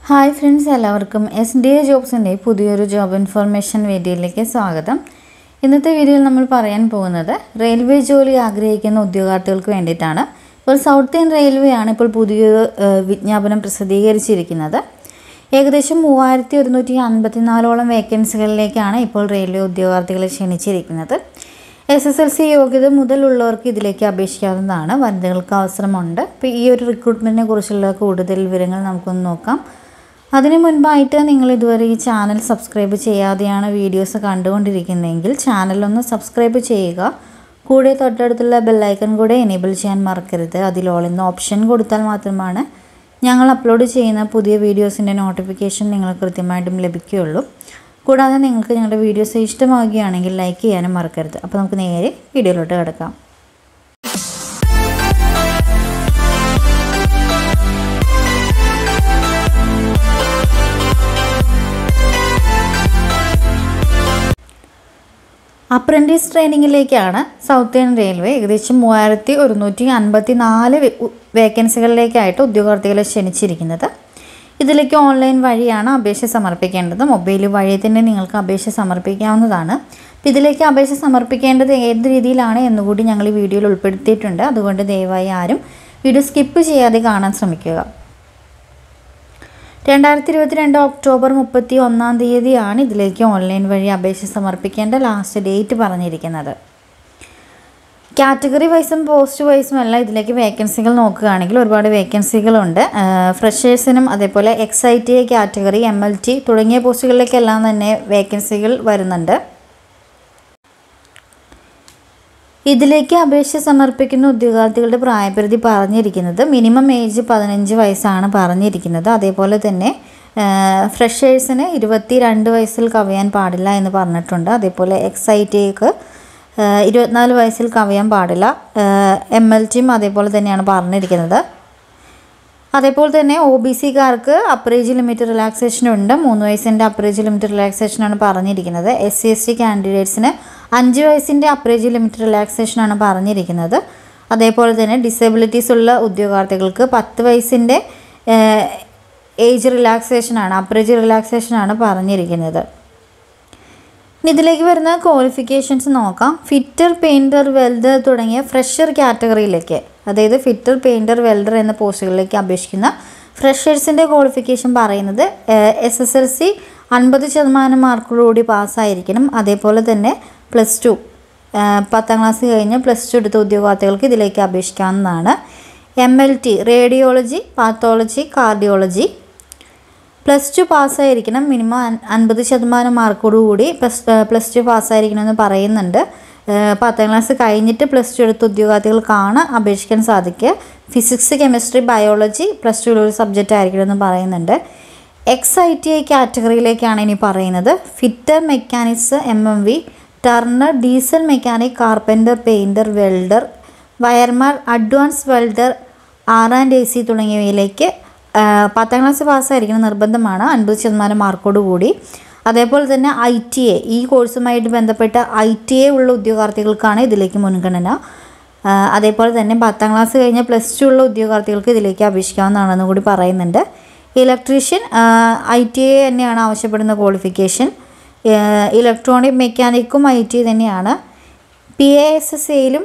hi friends എല്ലാവർക്കും S D A ജോബ്സിൻ്റെ പുതിയൊരു ജോബ് ഇൻഫർമേഷൻ വീഡിയോയിലേക്ക് സ്വാഗതം ഇന്നത്തെ വീഡിയോയിൽ നമ്മൾ പറയാൻ പോകുന്നത് റെയിൽവേ ജോലി ആഗ്രഹിക്കുന്ന ഉദ്യോഗാർത്ഥികൾക്ക് വേണ്ടിയിട്ടാണ് ഇപ്പോൾ സൗത്ത് ഇന്ത്യൻ റെയിൽവേ ആണ് ഇപ്പോൾ പുതിയൊരു ഏഹ്, വിജ്ഞാപനം പ്രസിദ്ധീകരിച്ചിരിക്കുന്നത് ഏകദേശം മൂവായിരത്തി ഒരുന്നൂറ്റി അൻപത്തിനാലോളം വേക്കൻസികളിലേക്കാണ് ഇപ്പോൾ റെയിൽവേ ഉദ്യോഗാർത്ഥികളെ ക്ഷണിച്ചിരിക്കുന്നത് എസ് എസ് എൽ സി യോഗ്യത മുതലുള്ളവർക്ക് ഇതിലേക്ക് അപേക്ഷിക്കാവുന്നതാണ് വനിതകൾക്ക് അവസരമുണ്ട് ഇപ്പോൾ ഈ ഒരു റിക്രൂട്ട്മെൻറ്റിനെ കുറിച്ചുള്ള കൂടുതൽ വിവരങ്ങൾ നമുക്കൊന്ന് നോക്കാം അതിനു മുൻപായിട്ട് നിങ്ങൾ ഇതുവരെ ഈ ചാനൽ സബ്സ്ക്രൈബ് ചെയ്യാതെയാണ് വീഡിയോസ് കണ്ടുകൊണ്ടിരിക്കുന്നതെങ്കിൽ ചാനലൊന്ന് സബ്സ്ക്രൈബ് ചെയ്യുക കൂടെ തൊട്ടടുത്തുള്ള ബെല്ലൈക്കൺ കൂടെ എനേബിൾ ചെയ്യാൻ മറക്കരുത് അതിൽ ഓൾ എന്ന ഓപ്ഷൻ കൊടുത്താൽ മാത്രമാണ് ഞങ്ങൾ അപ്ലോഡ് ചെയ്യുന്ന പുതിയ വീഡിയോസിൻ്റെ നോട്ടിഫിക്കേഷൻ നിങ്ങൾക്ക് കൃത്യമായിട്ടും ലഭിക്കുകയുള്ളൂ കൂടാതെ നിങ്ങൾക്ക് ഞങ്ങളുടെ വീഡിയോസ് ഇഷ്ടമാവുകയാണെങ്കിൽ ലൈക്ക് ചെയ്യാനും മറക്കരുത് അപ്പോൾ നമുക്ക് നേരെ വീഡിയോയിലോട്ട് കിടക്കാം അപ്രൻറ്റീസ് ട്രെയിനിങ്ങിലേക്കാണ് സൗത്ത് ഇന്ത്യൻ റെയിൽവേ ഏകദേശം മൂവായിരത്തി ഒരുന്നൂറ്റി അൻപത്തി നാല് വേക്കൻസികളിലേക്കായിട്ട് ഉദ്യോഗാർത്ഥികളെ ക്ഷണിച്ചിരിക്കുന്നത് ഇതിലേക്ക് ഓൺലൈൻ വഴിയാണ് അപേക്ഷ സമർപ്പിക്കേണ്ടത് മൊബൈൽ വഴി തന്നെ നിങ്ങൾക്ക് അപേക്ഷ സമർപ്പിക്കാവുന്നതാണ് അപ്പോൾ ഇതിലേക്ക് അപേക്ഷ സമർപ്പിക്കേണ്ടത് ഏത് രീതിയിലാണ് എന്നുകൂടി ഞങ്ങൾ ഈ വീഡിയോയിൽ ഉൾപ്പെടുത്തിയിട്ടുണ്ട് അതുകൊണ്ട് ദയവായി ആരും വീഡിയോ സ്കിപ്പ് ചെയ്യാതെ കാണാൻ ശ്രമിക്കുക രണ്ടായിരത്തി ഇരുപത്തിരണ്ട് ഒക്ടോബർ മുപ്പത്തി ഒന്നാം തീയതിയാണ് ഇതിലേക്ക് ഓൺലൈൻ വഴി അപേക്ഷ സമർപ്പിക്കേണ്ട ലാസ്റ്റ് ഡേറ്റ് പറഞ്ഞിരിക്കുന്നത് കാറ്റഗറി വൈസും പോസ്റ്റ് വൈസും അല്ല ഇതിലേക്ക് വേക്കൻസികൾ നോക്കുകയാണെങ്കിൽ ഒരുപാട് വേക്കൻസികളുണ്ട് ഫ്രഷേഴ്സിനും അതേപോലെ ex I T I category M L T തുടങ്ങിയ പോസ്റ്റുകളിലേക്കെല്ലാം തന്നെ വേക്കൻസികൾ വരുന്നുണ്ട് ഇതിലേക്ക് അപേക്ഷ സമർപ്പിക്കുന്ന ഉദ്യോഗാർത്ഥികളുടെ പ്രായപരിധി പറഞ്ഞിരിക്കുന്നത് മിനിമം ഏജ് പതിനഞ്ച് വയസ്സാണ് പറഞ്ഞിരിക്കുന്നത് അതേപോലെ തന്നെ ഫ്രഷേഴ്സിന് ഇരുപത്തി രണ്ട് വയസ്സിൽ കവിയാൻ പാടില്ല എന്ന് പറഞ്ഞിട്ടുണ്ട് അതേപോലെ എക്സ് ഐ ടിക്ക് ഇരുപത്തിനാല് വയസ്സിൽ കവിയാൻ പാടില്ല എം എൽ ടിയും അതേപോലെ തന്നെയാണ് പറഞ്ഞിരിക്കുന്നത് അതേപോലെ തന്നെ ഒ ബി സിക്കാർക്ക് അപ്രേജ് ലിമിറ്റ് റിലാക്സേഷൻ ഉണ്ട് മൂന്ന് വയസ്സിൻ്റെ അപ്രേജ് ലിമിറ്റ് റിലാക്സേഷനാണ് പറഞ്ഞിരിക്കുന്നത് എസ് സി എസ് ടി കാൻഡിഡേറ്റ്സിന് അഞ്ച് വയസ്സിൻ്റെ അപ്രേജ് ലിമിറ്റ് റിലാക്സേഷനാണ് പറഞ്ഞിരിക്കുന്നത് അതേപോലെ തന്നെ ഡിസബിലിറ്റീസ് ഉള്ള ഉദ്യോഗാർത്ഥികൾക്ക് പത്ത് വയസ്സിൻ്റെ ഏജ് റിലാക്സേഷനാണ് അപ്രേജ് റിലാക്സേഷനാണ് പറഞ്ഞിരിക്കുന്നത് ഇനി ഇതിലേക്ക് വരുന്ന ക്വാളിഫിക്കേഷൻസ് നോക്കാം ഫിറ്റർ പെയിൻറ്റർ വെൽഡർ തുടങ്ങിയ ഫ്രഷർ കാറ്റഗറിയിലേക്ക് അതായത് ഫിറ്റർ പെയിൻറ്റർ വെൽഡർ എന്ന പോസ്റ്റുകളിലേക്ക് അപേക്ഷിക്കുന്ന ഫ്രഷേഴ്സിൻ്റെ ക്വാളിഫിക്കേഷൻ പറയുന്നത് എസ് എസ് എൽ സി അൻപത് ശതമാനം മാർക്കോടുകൂടി പാസ്സായിരിക്കണം അതേപോലെ തന്നെ പ്ലസ് ടു പത്താം ക്ലാസ് കഴിഞ്ഞ് പ്ലസ് ടു എടുത്ത ഉദ്യോഗാർത്ഥികൾക്ക് ഇതിലേക്ക് അപേക്ഷിക്കാവുന്നതാണ് M L T radiology pathology cardiology plus two പാസ്സായിരിക്കണം മിനിമം അൻ- അൻപത് ശതമാനം മാർക്കോടുകൂടി പ്ലസ് പ്ലസ് ടു പാസ്സായിരിക്കണമെന്ന് പറയുന്നുണ്ട് ഏഹ് പത്താം ക്ലാസ് കഴിഞ്ഞിട്ട് പ്ലസ് ടു എടുത്ത ഉദ്യോഗാർത്ഥികൾക്കാണ് അപേക്ഷിക്കാൻ സാധിക്കുക ഫിസിക്സ് കെമിസ്ട്രി ബയോളജി പ്ലസ് ടുവിൽ ഒരു സബ്ജക്റ്റ് ആയിരിക്കണമെന്ന് പറയുന്നുണ്ട് എക്സ് ഐ ടി ഐ കാറ്റഗറിയിലേക്കാണ് ഇനി പറയുന്നത് fitter mechanics M M V turner diesel mechanic carpenter painter welder wireman advance welder R and A C തുടങ്ങിയവയിലേക്ക് ആ, പത്താം ക്ലാസ് പാസ്സായിരിക്കണം നിർബന്ധമാണ് അൻപത് ശതമാനം മാർക്കോട് കൂടി അതേപോലെ തന്നെ ഐ ടി എ ഈ കോഴ്സുമായിട്ട് ബന്ധപ്പെട്ട ഐ ടി എ ഉള്ള ഉദ്യോഗാർത്ഥികൾക്കാണ് ഇതിലേക്ക് മുൻഗണന ആ, അതേപോലെ തന്നെ പത്താം ക്ലാസ് കഴിഞ്ഞ പ്ലസ് ടു ഉള്ള ഉദ്യോഗാർത്ഥികൾക്ക് ഇതിലേക്ക് അപേക്ഷിക്കാവുന്നതാണെന്ന് കൂടി പറയുന്നുണ്ട് ഇലക്ട്രീഷ്യൻ ഐ ടി എ തന്നെയാണ് ആവശ്യപ്പെടുന്ന ക്വാളിഫിക്കേഷൻ ഇലക്ട്രോണിക് മെക്കാനിക്കും ഐ ടി തന്നെയാണ് പി എ എസ് എസ് എയിലും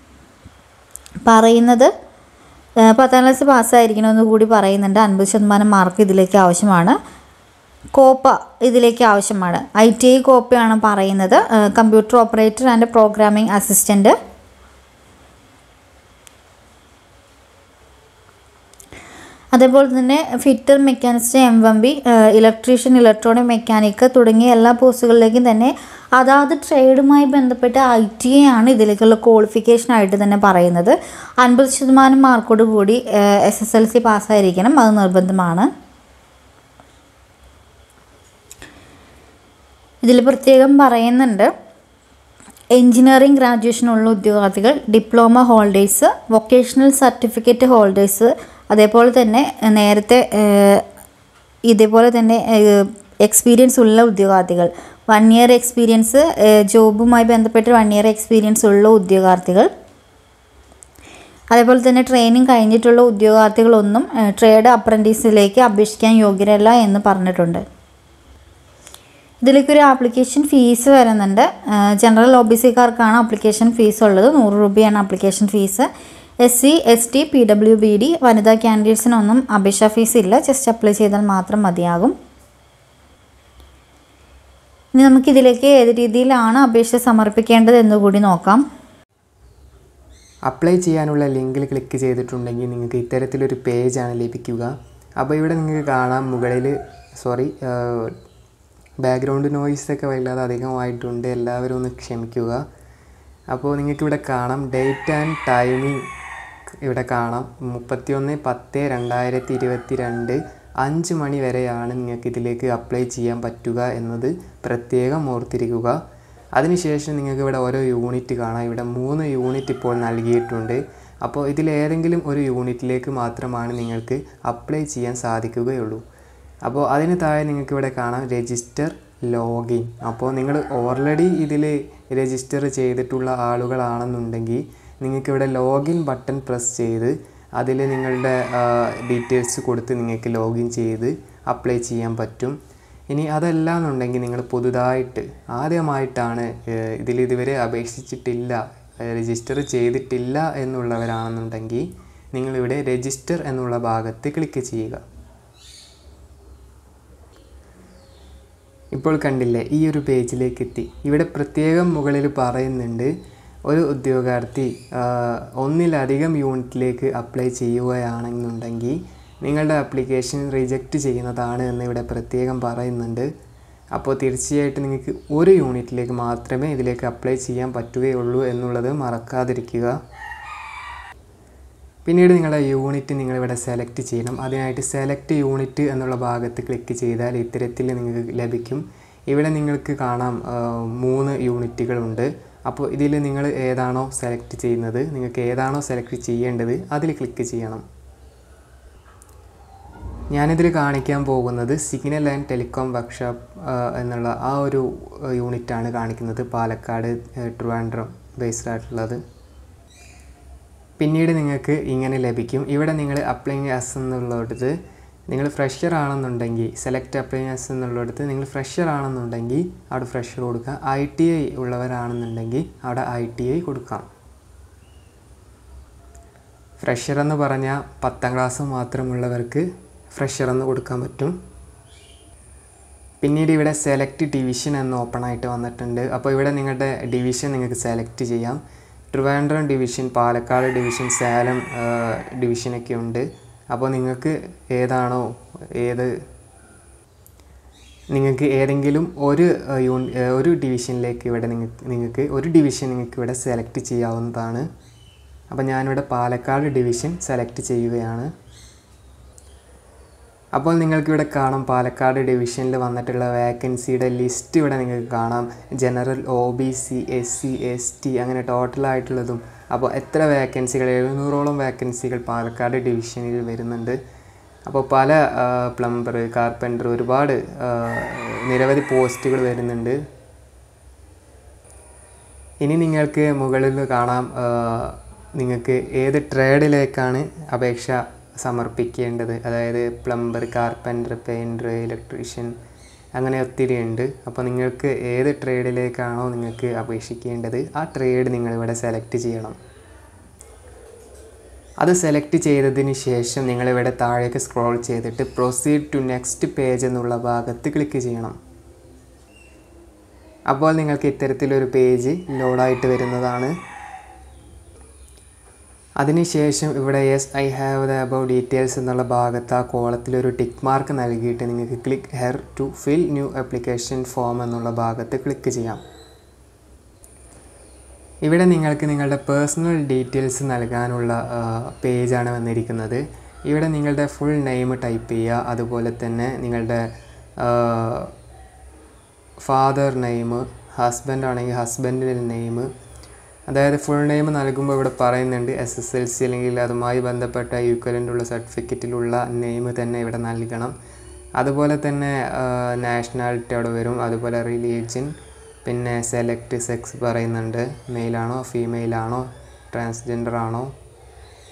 പറയുന്നത് ആ, പത്താം ക്ലാസ് പാസ്സായിരിക്കണമെന്ന് കൂടി പറയുന്നുണ്ട് അൻപത് ശതമാനം മാർക്ക് ഇതിലേക്ക് ആവശ്യമാണ് കോപ്പ ഇതിലേക്ക് ആവശ്യമാണ് ഐ ടി ഐ കോപ്പയാണ് പറയുന്നത് computer operator and programming assistant അതേപോലെ തന്നെ fitter machinist M M B electrician electronic mechanic തുടങ്ങിയ എല്ലാ പോസ്റ്റുകളിലേക്കും തന്നെ അതാത് ട്രേഡുമായി ബന്ധപ്പെട്ട ഐ ടി എ ആണ് ഇതിലേക്കുള്ള ക്വാളിഫിക്കേഷൻ ആയിട്ട് തന്നെ പറയുന്നത് അൻപത് ശതമാനം മാർക്കോട് കൂടി എസ് എസ് എൽ സി പാസ്സായിരിക്കണം അത് നിർബന്ധമാണ് ഇതിൽ പ്രത്യേകം പറയുന്നുണ്ട് എഞ്ചിനീയറിംഗ് ഗ്രാജുവേഷനുള്ള ഉദ്യോഗാർത്ഥികൾ diploma holders vocational certificate holders അതേപോലെ തന്നെ ഏഹ്, നേരത്തെ ഏഹ്, ഇതേപോലെ തന്നെ എക്സ്പീരിയൻസ് ഉള്ള ഉദ്യോഗാർത്ഥികൾ വൺ ഇയർ എക്സ്പീരിയൻസ് ജോബുമായി ബന്ധപ്പെട്ട് വൺ ഇയർ എക്സ്പീരിയൻസ് ഉള്ള ഉദ്യോഗാർത്ഥികൾ അതേപോലെ തന്നെ ട്രെയിനിങ് കഴിഞ്ഞിട്ടുള്ള ഉദ്യോഗാർത്ഥികളൊന്നും ഏഹ്, ട്രേഡ് അപ്രൻറ്റീസിലേക്ക് അപേക്ഷിക്കാൻ യോഗ്യരല്ല എന്ന് പറഞ്ഞിട്ടുണ്ട് ഇതിലേക്ക് ഒരു ആപ്ലിക്കേഷൻ ഫീസ് വരുന്നുണ്ട് ഏഹ്, ജനറൽ ഒ ബി സിക്കാർക്കാണ് ആപ്ലിക്കേഷൻ ഫീസ് ഉള്ളത് നൂറ് രൂപയാണ് application fee S C S T P W B D വനിതാ കാൻഡിഡേറ്റ്സിനൊന്നും അപേക്ഷാ ഫീസ് ഇല്ല ജസ്റ്റ് അപ്ലൈ ചെയ്താൽ മാത്രം മതിയാകും ഇനി നമുക്കിതിലേക്ക് ഏത് രീതിയിലാണ് അപേക്ഷ സമർപ്പിക്കേണ്ടത് എന്ന് കൂടി നോക്കാം അപ്ലൈ ചെയ്യാനുള്ള ലിങ്കിൽ ക്ലിക്ക് ചെയ്തിട്ടുണ്ടെങ്കിൽ നിങ്ങൾക്ക് ഇത്തരത്തിലൊരു പേജാണ് ലഭിക്കുക അപ്പോൾ ഇവിടെ നിങ്ങൾക്ക് കാണാം മുകളിൽ സോറി ബാക്ക്ഗ്രൗണ്ട് നോയ്സ് ഒക്കെ വല്ലാതെ അധികമായിട്ടുണ്ട് എല്ലാവരും ഒന്ന് ക്ഷമിക്കുക അപ്പോൾ നിങ്ങൾക്ക് ഇവിടെ കാണാം ഡേറ്റ് ആൻഡ് ടൈമിംഗ് ഇവിടെ കാണാം മുപ്പത്തിയൊന്ന് പത്ത് രണ്ടായിരത്തി ഇരുപത്തി രണ്ട് അഞ്ച് മണി വരെയാണ് നിങ്ങൾക്ക് ഇതിലേക്ക് അപ്ലൈ ചെയ്യാൻ പറ്റുക എന്നത് പ്രത്യേകം ഓർത്തിരിക്കുക അതിനുശേഷം നിങ്ങൾക്ക് ഇവിടെ ഓരോ യൂണിറ്റ് കാണാം ഇവിടെ മൂന്ന് യൂണിറ്റ് ഇപ്പോൾ നൽകിയിട്ടുണ്ട് അപ്പോൾ ഇതിലേതെങ്കിലും ഒരു യൂണിറ്റിലേക്ക് മാത്രമാണ് നിങ്ങൾക്ക് അപ്ലൈ ചെയ്യാൻ സാധിക്കുകയുള്ളൂ അപ്പോൾ അതിന് താഴെ നിങ്ങൾക്ക് ഇവിടെ കാണാം രജിസ്റ്റർ ലോഗിൻ അപ്പോൾ നിങ്ങൾ ഓൾറെഡി ഇതിൽ രജിസ്റ്റർ ചെയ്തിട്ടുള്ള ആളുകളാണെന്നുണ്ടെങ്കിൽ നിങ്ങൾക്ക് ഇവിടെ ലോഗിൻ ബട്ടൺ പ്രസ് ചെയ്ത് അതിൽ നിങ്ങളുടെ ഡീറ്റെയിൽസ് കൊടുത്ത് നിങ്ങൾക്ക് ലോഗിൻ ചെയ്ത് അപ്ലൈ ചെയ്യാൻ പറ്റും ഇനി അതല്ല എന്നുണ്ടെങ്കിൽ നിങ്ങൾ പുതുതായിട്ട് ആദ്യമായിട്ടാണ് ഏഹ്, ഇതിൽ ഇതുവരെ അപേക്ഷിച്ചിട്ടില്ല രജിസ്റ്റർ ചെയ്തിട്ടില്ല എന്നുള്ളവരാണെന്നുണ്ടെങ്കിൽ നിങ്ങളിവിടെ രജിസ്റ്റർ എന്നുള്ള ഭാഗത്ത് ക്ലിക്ക് ചെയ്യുക ഇപ്പോൾ കണ്ടില്ലേ ഈ ഒരു പേജിലേക്ക് എത്തി ഇവിടെ പ്രത്യേകം മുകളിൽ പറയുന്നുണ്ട് ഒരു ഉദ്യോഗാർത്ഥി ആ, ഒന്നിലധികം യൂണിറ്റിലേക്ക് അപ്ലൈ ചെയ്യുകയാണെന്നുണ്ടെങ്കിൽ നിങ്ങളുടെ ആപ്ലിക്കേഷൻ റിജക്റ്റ് ചെയ്യുന്നതാണ് എന്ന് ഇവിടെ പ്രത്യേകം പറയുന്നുണ്ട് അപ്പോൾ തീർച്ചയായിട്ടും നിങ്ങൾക്ക് ഒരു യൂണിറ്റിലേക്ക് മാത്രമേ ഇതിലേക്ക് അപ്ലൈ ചെയ്യാൻ പറ്റുകയുള്ളൂ എന്നുള്ളത് മറക്കാതിരിക്കുക പിന്നീട് നിങ്ങളുടെ യൂണിറ്റ് നിങ്ങളിവിടെ സെലക്ട് ചെയ്യണം അതിനായിട്ട് സെലക്ട് യൂണിറ്റ് എന്നുള്ള ഭാഗത്ത് ക്ലിക്ക് ചെയ്താൽ ഇത്തരത്തിൽ നിങ്ങൾക്ക് ലഭിക്കും ഇവിടെ നിങ്ങൾക്ക് കാണാം ആ, മൂന്ന് യൂണിറ്റുകളുണ്ട് അപ്പോൾ ഇതിൽ നിങ്ങൾ ഏതാണോ സെലക്ട് ചെയ്യുന്നത് നിങ്ങൾക്ക് ഏതാണോ സെലക്ട് ചെയ്യേണ്ടത് അതിൽ ക്ലിക്ക് ചെയ്യണം ഞാനിതിൽ കാണിക്കാൻ പോകുന്നത് സിഗ്നൽ ആൻഡ് ടെലികോം വർക്ക്ഷോപ്പ് എന്നുള്ള ആ ഒരു യൂണിറ്റാണ് കാണിക്കുന്നത് പാലക്കാട് ഏഹ്, ട്രിവാൻഡ്രം ബേസ്ഡ് ആയിട്ടുള്ളത് പിന്നീട് നിങ്ങൾക്ക് ഇങ്ങനെ ലഭിക്കും ഇവിടെ നിങ്ങൾ അപ്ലൈങ് ആസ് എന്നുള്ളിടത്ത് നിങ്ങൾ ഫ്രഷർ ആണെന്നുണ്ടെങ്കിൽ സെലക്ട് അപ്ലൈങ് ആസ് എന്നുള്ളിടത്ത് നിങ്ങൾ ഫ്രഷർ ആണെന്നുണ്ടെങ്കിൽ അവിടെ ഫ്രഷർ കൊടുക്കുക ഐ ടി ഐ ഉള്ളവരാണെന്നുണ്ടെങ്കിൽ അവിടെ ഐ ടി ഐ കൊടുക്കാം ഫ്രഷർ എന്ന് പറഞ്ഞാൽ പത്താം ക്ലാസ് മാത്രമുള്ളവർക്ക് ഫ്രഷർ എന്ന് കൊടുക്കാൻ പറ്റും പിന്നീട് ഇവിടെ സെലക്ട് ഡിവിഷൻ എന്ന് ഓപ്പൺ ആയിട്ട് വന്നിട്ടുണ്ട് അപ്പോൾ ഇവിടെ നിങ്ങളുടെ ഡിവിഷൻ നിങ്ങൾക്ക് സെലക്ട് ചെയ്യാം ട്രിവാൻഡ്രം ഡിവിഷൻ പാലക്കാട് ഡിവിഷൻ സേലം ആ, ഡിവിഷനൊക്കെ ഉണ്ട് അപ്പോൾ നിങ്ങൾക്ക് ഏതാണോ ഏത് നിങ്ങൾക്ക് ഏതെങ്കിലും ഒരു ആ, യൂൺ ആ, ഒരു ഡിവിഷനിലേക്ക് ഇവിടെ നിങ്ങൾക്ക് നിങ്ങൾക്ക് ഒരു ഡിവിഷൻ നിങ്ങൾക്ക് ഇവിടെ സെലക്ട് ചെയ്യാവുന്നതാണ് അപ്പോൾ ഞാനിവിടെ പാലക്കാട് ഡിവിഷൻ സെലക്ട് ചെയ്യുകയാണ് അപ്പോൾ നിങ്ങൾക്ക് ഇവിടെ കാണാം പാലക്കാട് ഡിവിഷനിൽ വന്നിട്ടുള്ള വേക്കൻസിയുടെ ലിസ്റ്റ് ഇവിടെ നിങ്ങൾക്ക് കാണാം general O B C S C S T അങ്ങനെ ടോട്ടലായിട്ടുള്ളതും അപ്പോൾ എത്ര വേക്കൻസികൾ എഴുന്നൂറോളം വേക്കൻസികൾ പാലക്കാട് ഡിവിഷനിൽ വരുന്നുണ്ട് അപ്പോൾ പല പ്ലംബർ കാർപ്പൻ്റർ ഒരുപാട് ആ, നിരവധി പോസ്റ്റുകൾ വരുന്നുണ്ട് ഇനി നിങ്ങൾക്ക് മുകളിൽ കാണാം ആ, നിങ്ങൾക്ക് ഏത് ട്രേഡിലേക്കാണ് അപേക്ഷ സമർപ്പിക്കേണ്ടത് അതായത് പ്ലംബർ കാർപ്പൻ്റർ പെയിൻറ്റർ ഇലക്ട്രീഷ്യൻ അങ്ങനെ ഒത്തിരി ഉണ്ട് അപ്പോൾ നിങ്ങൾക്ക് ഏത് ട്രേഡിലേക്കാണോ നിങ്ങൾക്ക് അപേക്ഷിക്കേണ്ടത് ആ ട്രേഡ് നിങ്ങളിവിടെ സെലക്ട് ചെയ്യണം അത് സെലക്ട് ചെയ്തതിന് ശേഷം നിങ്ങളിവിടെ താഴേക്ക് സ്ക്രോൾ ചെയ്തിട്ട് പ്രൊസീഡ് ടു നെക്സ്റ്റ് പേജ് എന്നുള്ള ഭാഗത്ത് ക്ലിക്ക് ചെയ്യണം അപ്പോൾ നിങ്ങൾക്ക് ഇത്തരത്തിലൊരു പേജ് ലോഡായിട്ട് വരുന്നതാണ് അതിനുശേഷം ഇവിടെ yes I have the above details എന്നുള്ള ഭാഗത്ത് ആ കോളത്തിൽ ഒരു ടിക്ക് മാർക്ക് നൽകിയിട്ട് നിങ്ങൾക്ക് click here to fill new application form എന്നുള്ള ഭാഗത്ത് ക്ലിക്ക് ചെയ്യാം ഇവിടെ നിങ്ങൾക്ക് നിങ്ങളുടെ പേഴ്സണൽ ഡീറ്റെയിൽസ് നൽകാനുള്ള പേജാണ് വന്നിരിക്കുന്നത് ഇവിടെ നിങ്ങളുടെ ഫുൾ നെയിം ടൈപ്പ് ചെയ്യുക അതുപോലെ തന്നെ നിങ്ങളുടെ ഫാദർ നെയിം ഹസ്ബൻഡ് ആണെങ്കിൽ ഹസ്ബൻഡിൻ്റെ നെയിം അതായത് ഫുൾ നെയിം നൽകുമ്പോൾ ഇവിടെ പറയുന്നുണ്ട് എസ് എസ് എൽ സി അല്ലെങ്കിൽ അതുമായി ബന്ധപ്പെട്ട യൂക്വലൻ്റുള്ള സർട്ടിഫിക്കറ്റിലുള്ള നെയിം തന്നെ ഇവിടെ നൽകണം അതുപോലെ തന്നെ നാഷണാലിറ്റി അവിടെ വരും അതുപോലെ റിലീജിയൻ പിന്നെ സെലക്ട് സെക്സ് പറയുന്നുണ്ട് മെയിലാണോ ഫീമെയിലാണോ ട്രാൻസ്ജെൻഡർ ആണോ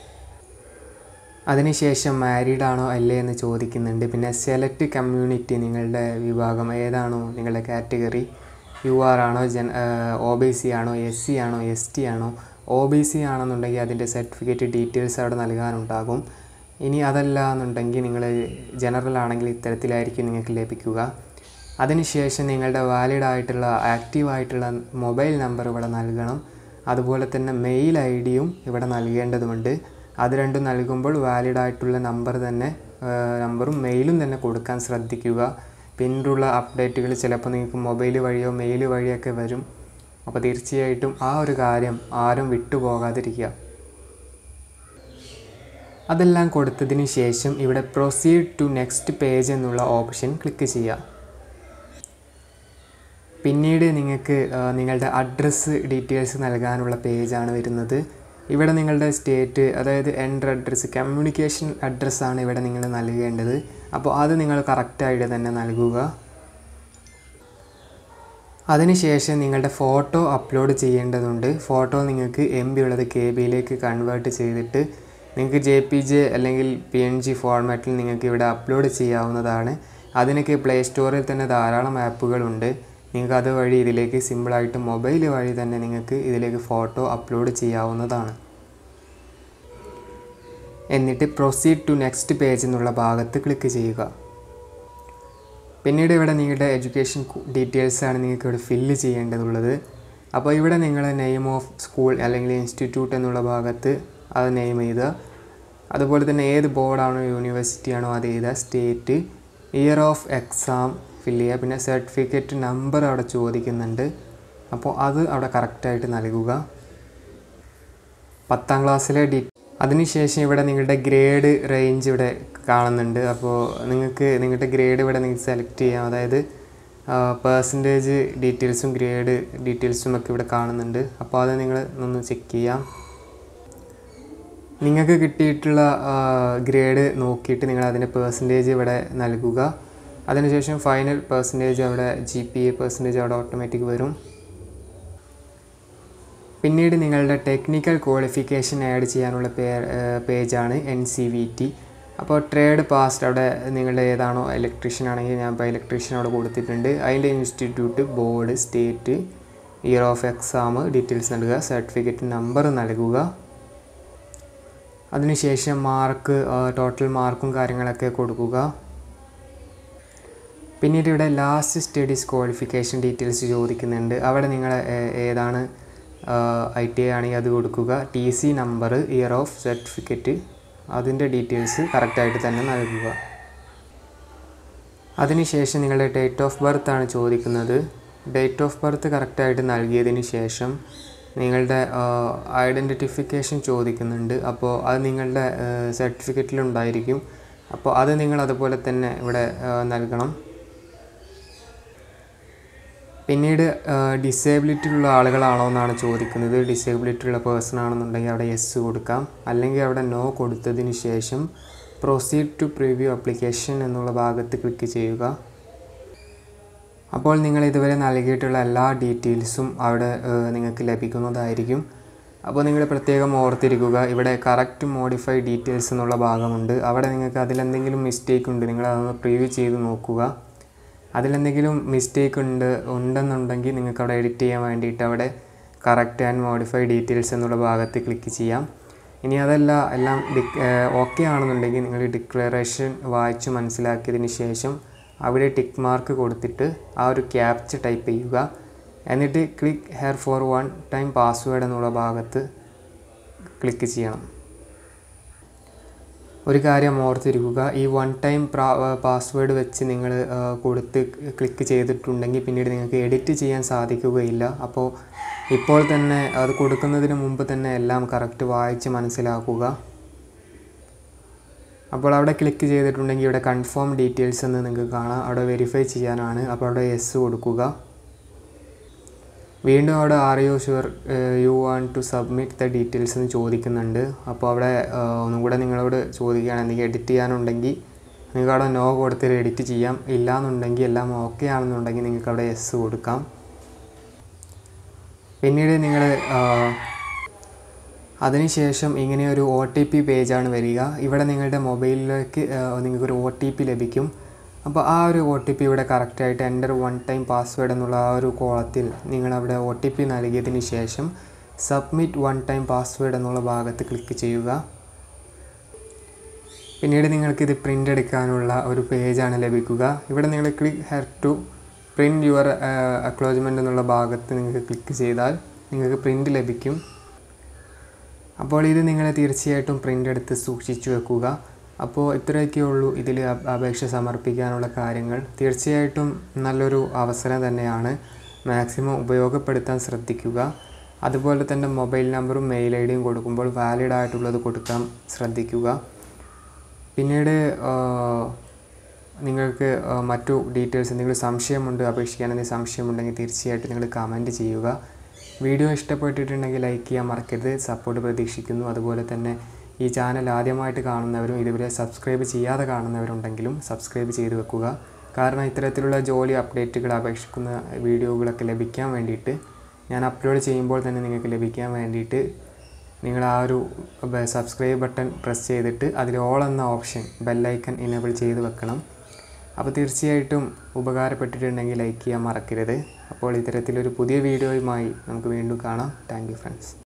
അതിനുശേഷം മാരീഡ് ആണോ അല്ലേ എന്ന് ചോദിക്കുന്നുണ്ട് പിന്നെ സെലക്ട് കമ്മ്യൂണിറ്റി നിങ്ങളുടെ വിഭാഗം ഏതാണോ നിങ്ങളുടെ കാറ്റഗറി യു ആർ ആണോ ജൻ ഒ ബി സി ആണോ എസ് സി ആണോ എസ് ടി ആണോ ഒ ബി സി ആണെന്നുണ്ടെങ്കിൽ അതിൻ്റെ സർട്ടിഫിക്കറ്റ് ഡീറ്റെയിൽസ് അവിടെ നൽകാനുണ്ടാകും ഇനി അതല്ല എന്നുണ്ടെങ്കിൽ നിങ്ങൾ ജനറൽ ആണെങ്കിൽ ഇത്തരത്തിലായിരിക്കും നിങ്ങൾക്ക് ലഭിക്കുക അതിനുശേഷം നിങ്ങളുടെ വാലിഡ് ആയിട്ടുള്ള ആക്റ്റീവ് ആയിട്ടുള്ള മൊബൈൽ നമ്പർ ഇവിടെ നൽകണം അതുപോലെ തന്നെ മെയിൽ ഐ ഡിയും ഇവിടെ നൽകേണ്ടതുണ്ട് അത് രണ്ടും നൽകുമ്പോൾ വാലിഡ് ആയിട്ടുള്ള നമ്പർ തന്നെ നമ്പറും മെയിലും തന്നെ കൊടുക്കാൻ ശ്രദ്ധിക്കുക പിന്നീടുള്ള അപ്ഡേറ്റുകൾ ചിലപ്പോൾ നിങ്ങൾക്ക് മൊബൈൽ വഴിയോ മെയിൽ വഴിയൊക്കെ വരും അപ്പോൾ തീർച്ചയായിട്ടും ആ ഒരു കാര്യം ആരും വിട്ടുപോകാതിരിക്കുക അതെല്ലാം കൊടുത്തതിന് ശേഷം ഇവിടെ പ്രൊസീഡ് ടു നെക്സ്റ്റ് പേജ് എന്നുള്ള ഓപ്ഷൻ ക്ലിക്ക് ചെയ്യുക പിന്നീട് നിങ്ങൾക്ക് ആ, നിങ്ങളുടെ അഡ്രസ്സ് ഡീറ്റെയിൽസ് നൽകാനുള്ള പേജാണ് വരുന്നത് ഇവിടെ നിങ്ങളുടെ സ്റ്റേറ്റ് അതായത് എൻഡർ അഡ്രസ്സ് കമ്മ്യൂണിക്കേഷൻ അഡ്രസ്സാണ് ഇവിടെ നിങ്ങൾ നൽകേണ്ടത് അപ്പോൾ അത് നിങ്ങൾ കറക്റ്റായിട്ട് തന്നെ നൽകുക അതിനുശേഷം നിങ്ങളുടെ ഫോട്ടോ അപ്ലോഡ് ചെയ്യേണ്ടതുണ്ട് ഫോട്ടോ നിങ്ങൾക്ക് എം ബി ഉള്ളത് കെ ബിയിലേക്ക് കൺവേർട്ട് ചെയ്തിട്ട് നിങ്ങൾക്ക് ജെ പി ജെ അല്ലെങ്കിൽ പി എൻ ജി ഫോർമാറ്റിൽ നിങ്ങൾക്ക് ഇവിടെ അപ്ലോഡ് ചെയ്യാവുന്നതാണ് അതിനൊക്കെ പ്ലേ സ്റ്റോറിൽ തന്നെ ധാരാളം ആപ്പുകളുണ്ട് നിങ്ങൾക്ക് അതുവഴി ഇതിലേക്ക് സിമ്പിളായിട്ട് മൊബൈൽ വഴി തന്നെ നിങ്ങൾക്ക് ഇതിലേക്ക് ഫോട്ടോ അപ്ലോഡ് ചെയ്യാവുന്നതാണ് എന്നിട്ട് പ്രൊസീഡ് ടു നെക്സ്റ്റ് പേജ് എന്നുള്ള ഭാഗത്ത് ക്ലിക്ക് ചെയ്യുക പിന്നീട് ഇവിടെ നിങ്ങളുടെ എഡ്യൂക്കേഷൻ ഡീറ്റെയിൽസ് ആണ് നിങ്ങൾക്ക് ഇവിടെ ഫില്ല് ചെയ്യേണ്ടതുള്ളത് അപ്പോൾ ഇവിടെ നിങ്ങൾ നെയിം ഓഫ് സ്കൂൾ അല്ലെങ്കിൽ ഇൻസ്റ്റിറ്റ്യൂട്ട് എന്നുള്ള ഭാഗത്ത് അത് നെയിം ചെയ്തുക അതുപോലെ തന്നെ ഏത് ബോർഡാണോ യൂണിവേഴ്സിറ്റി ആണോ അത് എഴുതുക state year of exam fill ചെയ്യുക പിന്നെ സർട്ടിഫിക്കറ്റ് നമ്പർ അവിടെ ചോദിക്കുന്നുണ്ട് അപ്പോൾ അത് അവിടെ കറക്റ്റായിട്ട് നൽകുക പത്താം ക്ലാസ്സിലെ ഡി അതിനുശേഷം ഇവിടെ നിങ്ങളുടെ ഗ്രേഡ് റേഞ്ച് ഇവിടെ കാണുന്നുണ്ട് അപ്പോൾ നിങ്ങൾക്ക് നിങ്ങളുടെ ഗ്രേഡ് ഇവിടെ നിങ്ങൾക്ക് സെലക്ട് ചെയ്യാം അതായത് പേഴ്സൻറ്റേജ് ഡീറ്റെയിൽസും ഗ്രേഡ് ഡീറ്റെയിൽസും ഒക്കെ ഇവിടെ കാണുന്നുണ്ട് അപ്പോൾ അത് നിങ്ങൾ ഒന്ന് ചെക്ക് ചെയ്യാം നിങ്ങൾക്ക് കിട്ടിയിട്ടുള്ള ഗ്രേഡ് നോക്കിയിട്ട് നിങ്ങൾ അതിൻ്റെ പേഴ്സൻറ്റേജ് ഇവിടെ നൽകുക അതിനുശേഷം ഫൈനൽ പേഴ്സൻറ്റേജ് അവിടെ ജി പി എ പേഴ്സൻറ്റേജ് അവിടെ ഓട്ടോമാറ്റിക് വരും പിന്നീട് നിങ്ങളുടെ ടെക്നിക്കൽ ക്വാളിഫിക്കേഷൻ ആഡ് ചെയ്യാനുള്ള പേ പേജാണ് എൻ സി വി ടി അപ്പോൾ ട്രേഡ് പാസ്റ്റ് അവിടെ നിങ്ങളുടെ ഏതാണോ ഇലക്ട്രീഷ്യൻ ആണെങ്കിൽ ഞാൻ ഇപ്പോൾ ഇലക്ട്രീഷ്യൻ അവിടെ കൊടുത്തിട്ടുണ്ട് അതിൻ്റെ institute board state year of exam details നൽകുക സർട്ടിഫിക്കറ്റ് നമ്പർ നൽകുക അതിനുശേഷം മാർക്ക് ടോട്ടൽ മാർക്കും കാര്യങ്ങളൊക്കെ കൊടുക്കുക പിന്നീട് ഇവിടെ ലാസ്റ്റ് സ്റ്റഡീസ് ക്വാളിഫിക്കേഷൻ ഡീറ്റെയിൽസ് ചോദിക്കുന്നുണ്ട് അവിടെ നിങ്ങൾ ഏ- ഏതാണ് ഐ ടി ഐ ആണെങ്കിൽ അത് കൊടുക്കുക T C number year of certificate അതിൻ്റെ ഡീറ്റെയിൽസ് കറക്റ്റായിട്ട് തന്നെ നൽകുക അതിനുശേഷം നിങ്ങളുടെ ഡേറ്റ് ഓഫ് ബർത്ത് ആണ് ചോദിക്കുന്നത് ഡേറ്റ് ഓഫ് ബർത്ത് കറക്റ്റായിട്ട് നൽകിയതിന് ശേഷം നിങ്ങളുടെ ഐഡൻറ്റിഫിക്കേഷൻ ചോദിക്കുന്നുണ്ട് അപ്പോൾ അത് നിങ്ങളുടെ സർട്ടിഫിക്കറ്റിലുണ്ടായിരിക്കും അപ്പോൾ അത് നിങ്ങൾ അതുപോലെ തന്നെ ഇവിടെ ആ, നൽകണം പിന്നീട് ഡിസേബിലിറ്റി ഉള്ള ആളുകളാണോ എന്നാണ് ചോദിക്കുന്നത് ഡിസേബിലിറ്റി ഉള്ള പേഴ്സൺ ആണെന്നുണ്ടെങ്കിൽ അവിടെ യെസ് കൊടുക്കാം അല്ലെങ്കിൽ അവിടെ നോ കൊടുത്തതിന് ശേഷം പ്രൊസീഡ് ടു പ്രിവ്യൂ അപ്ലിക്കേഷൻ എന്നുള്ള ഭാഗത്ത് ക്ലിക്ക് ചെയ്യുക അപ്പോൾ നിങ്ങൾ ഇതുവരെ നൽകിയിട്ടുള്ള എല്ലാ ഡീറ്റെയിൽസും അവിടെ ഏഹ്, നിങ്ങൾക്ക് ലഭിക്കുന്നതായിരിക്കും അപ്പോൾ നിങ്ങൾ പ്രത്യേകം ഓർത്തിരിക്കുക ഇവിടെ കറക്റ്റ് മോഡിഫൈ ഡീറ്റെയിൽസ് എന്നുള്ള ഭാഗമുണ്ട് അവിടെ നിങ്ങൾക്ക് അതിലെന്തെങ്കിലും മിസ്റ്റേക്ക് ഉണ്ട് നിങ്ങൾ അതൊന്ന് പ്രിവ്യൂ ചെയ്ത് നോക്കുക അതിലെന്തെങ്കിലും മിസ്റ്റേക്ക് ഉണ്ട് ഉണ്ടെന്നുണ്ടെങ്കിൽ നിങ്ങൾക്ക് അവിടെ എഡിറ്റ് ചെയ്യാൻ വേണ്ടിയിട്ട് അവിടെ കറക്റ്റ് ആൻഡ് മോഡിഫൈ ഡീറ്റെയിൽസ് എന്നുള്ള ഭാഗത്ത് ക്ലിക്ക് ചെയ്യാം ഇനി അതല്ല എല്ലാം ഡിക് ഓക്കെ ആണെന്നുണ്ടെങ്കിൽ നിങ്ങൾ ഡിക്ലറേഷൻ വായിച്ച് മനസ്സിലാക്കിയതിന് ശേഷം അവിടെ ടിക്ക് മാർക്ക് കൊടുത്തിട്ട് ആ ഒരു ക്യാപ്ച ടൈപ്പ് ചെയ്യുക എന്നിട്ട് click here for one time password എന്നുള്ള ഭാഗത്ത് ക്ലിക്ക് ചെയ്യണം ഒരു കാര്യം ഓർത്തിരിക്കുക ഈ വൺ ടൈം പാസ്വേഡ് വെച്ച് നിങ്ങൾ കൊടുത്ത് ക്ലിക്ക് ചെയ്തിട്ടുണ്ടെങ്കിൽ പിന്നീട് നിങ്ങൾക്ക് എഡിറ്റ് ചെയ്യാൻ സാധിക്കുകയില്ല അപ്പോൾ ഇപ്പോൾ തന്നെ അത് കൊടുക്കുന്നതിന് മുമ്പ് തന്നെ എല്ലാം കറക്റ്റ് വായിച്ച് മനസ്സിലാക്കുക അപ്പോൾ അവിടെ ക്ലിക്ക് ചെയ്തിട്ടുണ്ടെങ്കിൽ ഇവിടെ കൺഫേം ഡീറ്റെയിൽസ് എന്ന് നിങ്ങൾക്ക് കാണാം അവിടെ വെരിഫൈ ചെയ്യാനാണ് അപ്പോൾ അവിടെ യെസ് കൊടുക്കുക വീണ്ടും അവിടെ are you sure you want to submit the details എന്ന് ചോദിക്കുന്നുണ്ട് അപ്പോൾ അവിടെ ആ, ഒന്നും കൂടെ നിങ്ങളോട് ചോദിക്കുകയാണ് എന്തെങ്കിലും എഡിറ്റ് ചെയ്യാനുണ്ടെങ്കിൽ നിങ്ങൾക്ക് അവിടെ നോ കൊടുത്തിട്ട് എഡിറ്റ് ചെയ്യാം ഇല്ലാന്നുണ്ടെങ്കിൽ എല്ലാം ഓക്കെ ആണെന്നുണ്ടെങ്കിൽ നിങ്ങൾക്ക് അവിടെ യെസ് കൊടുക്കാം പിന്നീട് നിങ്ങൾ അതിനുശേഷം ഇങ്ങനെ ഒരു ഒ ടി പി പേജാണ് വരിക ഇവിടെ നിങ്ങളുടെ മൊബൈലിലേക്ക് നിങ്ങൾക്കൊരു ഒ ടി പി ലഭിക്കും അപ്പോൾ ആ ഒരു ഒ ടി പി ഇവിടെ കറക്റ്റായിട്ട് എൻ്റർ വൺ ടൈം പാസ്വേഡ് എന്നുള്ള ആ ഒരു കോളത്തിൽ നിങ്ങളവിടെ ഒ ടി പി നൽകിയതിന് ശേഷം സബ്മിറ്റ് വൺ ടൈം പാസ്വേഡ് എന്നുള്ള ഭാഗത്ത് ക്ലിക്ക് ചെയ്യുക പിന്നീട് നിങ്ങൾക്ക് ഇത് പ്രിൻ്റ് എടുക്കാനുള്ള ഒരു പേജാണ് ലഭിക്കുക ഇവിടെ നിങ്ങൾ click here to print your acknowledgement എന്നുള്ള ഭാഗത്ത് നിങ്ങൾക്ക് ക്ലിക്ക് ചെയ്താൽ നിങ്ങൾക്ക് പ്രിൻ്റ് ലഭിക്കും അപ്പോൾ ഇത് നിങ്ങൾ തീർച്ചയായിട്ടും പ്രിൻ്റ് എടുത്ത് സൂക്ഷിച്ചു വെക്കുക അപ്പോൾ ഇത്രയൊക്കെ ഉള്ളൂ ഇതിൽ അപേക്ഷ സമർപ്പിക്കാനുള്ള കാര്യങ്ങൾ തീർച്ചയായിട്ടും നല്ലൊരു അവസരം തന്നെയാണ് മാക്സിമം ഉപയോഗപ്പെടുത്താൻ ശ്രദ്ധിക്കുക അതുപോലെ തന്നെ മൊബൈൽ നമ്പറും മെയിൽ ഐ ഡിയും കൊടുക്കുമ്പോൾ വാലിഡ് ആയിട്ടുള്ളത് കൊടുക്കാൻ ശ്രദ്ധിക്കുക പിന്നീട് നിങ്ങൾക്ക് മറ്റു ഡീറ്റെയിൽസ് എന്തെങ്കിലും സംശയമുണ്ട് അപേക്ഷിക്കാൻ എന്തെങ്കിലും സംശയമുണ്ടെങ്കിൽ തീർച്ചയായിട്ടും നിങ്ങൾ കമൻറ്റ് ചെയ്യുക വീഡിയോ ഇഷ്ടപ്പെട്ടിട്ടുണ്ടെങ്കിൽ ലൈക്ക് ചെയ്യാൻ മറക്കരുത് സപ്പോർട്ട് പ്രതീക്ഷിക്കുന്നു അതുപോലെ തന്നെ ഈ ചാനൽ ആദ്യമായിട്ട് കാണുന്നവരും ഇതുവരെ സബ്സ്ക്രൈബ് ചെയ്യാതെ കാണുന്നവരുണ്ടെങ്കിലും സബ്സ്ക്രൈബ് ചെയ്ത് വെക്കുക കാരണം ഇത്തരത്തിലുള്ള ജോലി അപ്ഡേറ്റുകൾ അപേക്ഷിക്കുന്ന വീഡിയോകളൊക്കെ ലഭിക്കാൻ വേണ്ടിയിട്ട് ഞാൻ അപ്ലോഡ് ചെയ്യുമ്പോൾ തന്നെ നിങ്ങൾക്ക് ലഭിക്കാൻ വേണ്ടിയിട്ട് നിങ്ങൾ ആ ഒരു സബ്സ്ക്രൈബ് ബട്ടൺ പ്രസ് ചെയ്തിട്ട് അതിൽ ഓൾ എന്ന ഓപ്ഷൻ ബെല്ലൈക്കൺ എനേബിൾ ചെയ്ത് വെക്കണം അപ്പോൾ തീർച്ചയായിട്ടും ഉപകാരപ്പെട്ടിട്ടുണ്ടെങ്കിൽ ലൈക്ക് ചെയ്യാൻ മറക്കരുത് അപ്പോൾ ഇത്തരത്തിലൊരു പുതിയ വീഡിയോയുമായി നമുക്ക് വീണ്ടും കാണാം താങ്ക് യു ഫ്രണ്ട്സ്